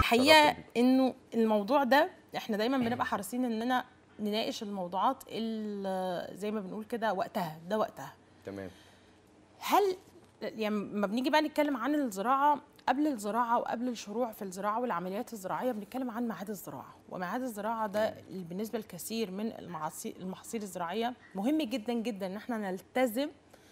الحقيقه اتشرفت بيكم. انه الموضوع ده احنا دايما بنبقى حريصين اننا نناقش الموضوعات اللي زي ما بنقول كده وقتها ده وقتها تمام هل يعني لما بنيجي بقى نتكلم عن الزراعه قبل الزراعه وقبل الشروع في الزراعه والعمليات الزراعيه بنتكلم عن ميعاد الزراعه وميعاد الزراعه ده بالنسبه لكثير من المعاصي- المحاصيل الزراعيه مهم جدا جدا ان احنا نلتزم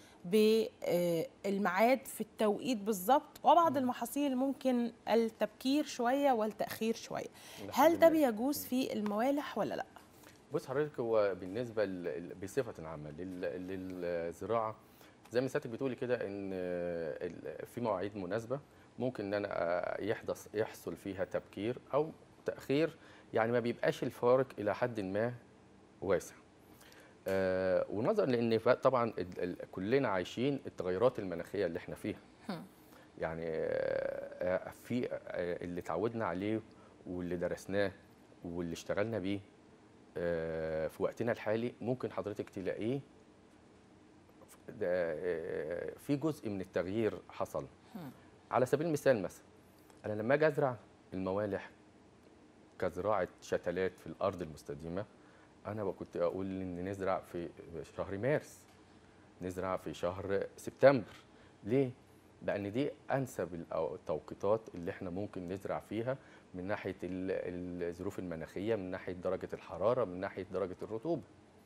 بالميعاد في التوقيت بالظبط وبعض المحاصيل ممكن التبكير شويه والتاخير شويه هل ده لله. بيجوز في الموالح ولا لا بص حضرتك هو بالنسبه ل- بصفه عامه لل- للزراعه زي ما سيادتك بتقولي كده ان ال- في مواعيد مناسبه ممكن ان انا يحدث يحصل فيها تبكير او تاخير يعني ما بيبقاش الفارق الى حد ما واسع آه، ونظرا لان ف- طبعا ال- ال- كلنا عايشين التغيرات المناخيه اللي احنا فيها يعني آه، آه، في آه، اللي اتعودنا عليه واللي درسناه واللي اشتغلنا بيه آه، في وقتنا الحالي ممكن حضرتك تلاقيه ده، آه، في جزء من التغيير حصل على سبيل المثال مثلا انا لما اجي ازرع الموالح كزراعه شتلات في الارض المستديمه انا كنت اقول ان نزرع في شهر مارس نزرع في شهر سبتمبر ليه لان دي انسب الأو- التوقيتات اللي احنا ممكن نزرع فيها من ناحيه ال- الظروف المناخيه من ناحيه درجه الحراره من ناحيه درجه الرطوبه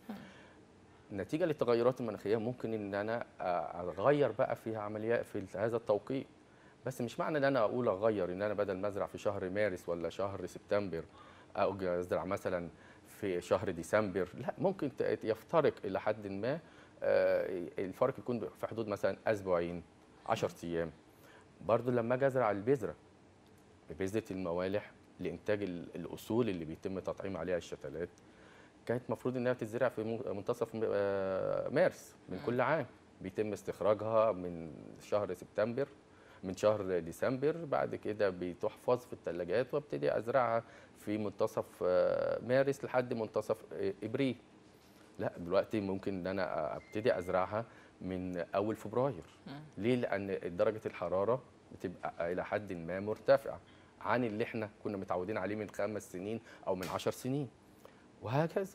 نتيجه للتغيرات المناخيه ممكن ان انا أ- اغير بقى في عمليات في هذا التوقيت بس مش معنى ان انا اقول اغير ان انا بدل ما ازرع في شهر مارس ولا شهر سبتمبر اجي ازرع مثلا في شهر ديسمبر لا ممكن ت- يفترق الى حد ما آه، الفرق يكون في حدود مثلا اسبوعين 10 ايام برضو لما اجي ازرع البذره بذره الموالح لانتاج ال- الاصول اللي بيتم تطعيم عليها الشتلات كانت المفروض انها تتزرع في م- منتصف م- آه، مارس من كل عام بيتم استخراجها من شهر سبتمبر من شهر ديسمبر بعد كده بتحفظ في الثلاجات وابتدي ازرعها في منتصف آه، مارس لحد منتصف آه، ابريل لا دلوقتي ممكن ان انا ابتدي ازرعها من اول فبراير ليه لان درجه الحراره بتبقى الى حد ما مرتفعه عن اللي احنا كنا متعودين عليه من خمس سنين او من عشر سنين وهكذا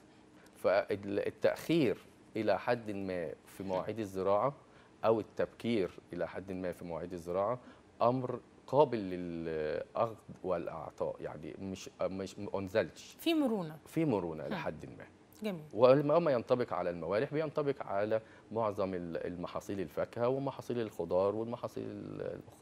فالتاخير الى حد ما في مواعيد الزراعه او التبكير الى حد ما في مواعيد الزراعه امر قابل للاخذ والاعطاء يعني مش مش ما انزلش في مرونه في مرونه الى حد ما جميل وما ينطبق على الموالح بينطبق على معظم ال- المحاصيل الفاكهه ومحاصيل الخضار والمحاصيل الاخرى